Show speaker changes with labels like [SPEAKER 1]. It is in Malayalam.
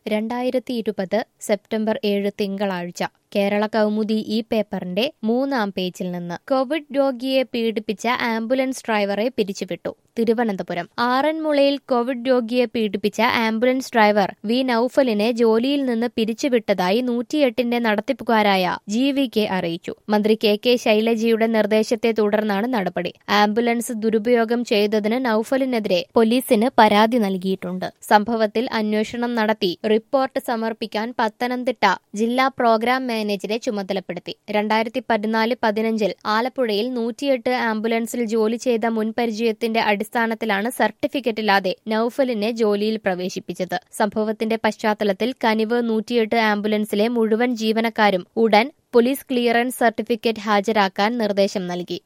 [SPEAKER 1] രണ്ടായിരത്തി ഇരുപത് സെപ്റ്റംബർ ഏഴ് തിങ്കളാഴ്ച കേരള കൗമുദി ഈ പേപ്പറിന്റെ മൂന്നാം പേജിൽ നിന്ന് കോവിഡ് രോഗിയെ പീഡിപ്പിച്ച ആംബുലൻസ് ഡ്രൈവറെ പിരിച്ചുവിട്ടു തിരുവനന്തപുരം ആറന്മുളയിൽ കോവിഡ് രോഗിയെ പീഡിപ്പിച്ച ആംബുലൻസ് ഡ്രൈവർ വി നൌഫലിനെ ജോലിയിൽ നിന്ന് പിരിച്ചുവിട്ടതായി നൂറ്റിയെട്ടിന്റെ നടത്തിപ്പുകാരായ ജി വി കെ അറിയിച്ചു മന്ത്രി കെ കെ ശൈലജയുടെ നിർദ്ദേശത്തെ തുടർന്നാണ് നടപടി ആംബുലൻസ് ദുരുപയോഗം ചെയ്തതിന് നൌഫലിനെതിരെ പോലീസിന് പരാതി നൽകിയിട്ടുണ്ട് സംഭവത്തിൽ അന്വേഷണം നടത്തി റിപ്പോർട്ട് സമർപ്പിക്കാൻ പത്തനംതിട്ട ജില്ലാ പ്രോഗ്രാം മാനേജരെ ചുമതലപ്പെടുത്തി രണ്ടായിരത്തി പതിനാല് പതിനഞ്ചിൽ ആലപ്പുഴയിൽ നൂറ്റിയെട്ട് ആംബുലൻസിൽ ജോലി ചെയ്ത മുൻപരിചയത്തിന്റെ അടിസ്ഥാനത്തിലാണ് സർട്ടിഫിക്കറ്റില്ലാതെ നൌഫലിനെ ജോലിയിൽ പ്രവേശിപ്പിച്ചത് സംഭവത്തിന്റെ പശ്ചാത്തലത്തിൽ കനിവ് നൂറ്റിയെട്ട് ആംബുലൻസിലെ മുഴുവൻ ജീവനക്കാരും ഉടൻ പോലീസ് ക്ലിയറൻസ് സർട്ടിഫിക്കറ്റ് ഹാജരാക്കാൻ നിർദ്ദേശം നൽകി